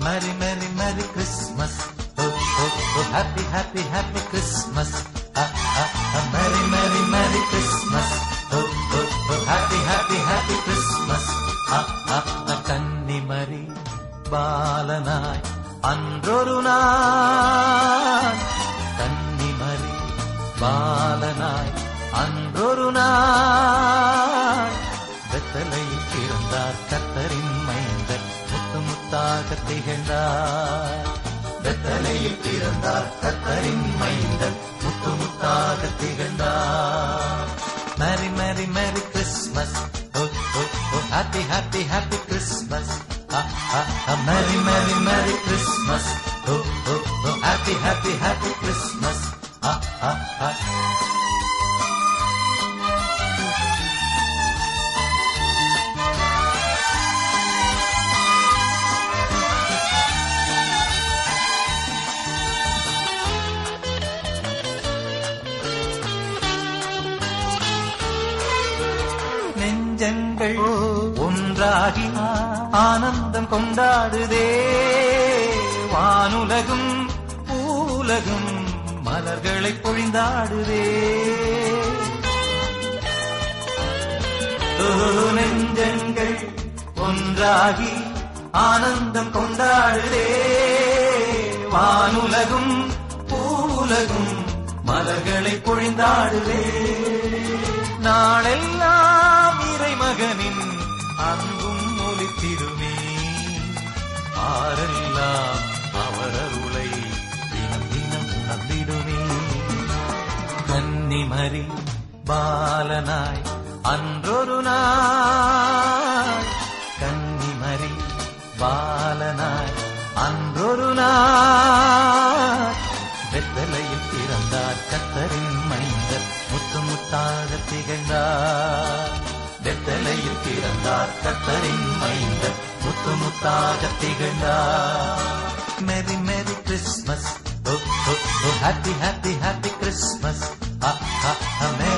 Merry, Merry, Merry Christmas. Oh, oh, oh, Happy, Happy, Happy Christmas. Ah, ah, ah, Merry, Merry, Merry Christmas. Oh, oh, oh, Happy, Happy, Happy Christmas. Ah, ah, ah, கன்னிமரி பாலனாய் அன்றொரு நாள் கன்னிமரி பாலனாய் அன்றொரு நாள் வெத்தலையில் பிறந்தார் கத்தரின் மைந்தர் முத்து முத்தாக திகழ்ந்தார் வெத்தலையில் பிறந்தார் கத்தரின் மைந்தர் முத்து முத்தாக திகழ்ந்தார் merry merry merry Christmas oh oh oh happy happy happy Christmas merry merry merry Christmas oh oh oh happy happy happy Christmas ஆ ஆ ஆ நெஞ்சங்கள் ஒன்றாகி ஆனந்தம் கொண்டாடுதே வானுலகும் பூலகும் மலர்களை பொழிந்தாடுதே ஓ, நெஞ்சங்கள் ஒன்றாகி ஆனந்தம் கொண்டாடுதே வானுலகும் பூலகும் மலர்களை பொழிந்தாடுதே நாளெல்லாம் இறைமகனின் அன்பும் ஒலித்திடுமே ஆரெல்லாம் அவர் அருளை தினம் தினம் உணர்ந்திடுமே கன்னிமரி பாலனாய் அன்றொரு நாள் கன்னிமரி பாலனாய் அன்றொரு நாள் வெத்தலையில் பிறந்தார் கத்தரின் மைந்தர் முத்து முத்தாக திகழ்ந்தார் வெத்தலையில் பிறந்தார் கத்தரின் மைந்தர் முத்து முத்தாக திகழ்ந்தார் merry merry Christmas oh oh oh happy happy happy Christmas ஆ ஆ மேரி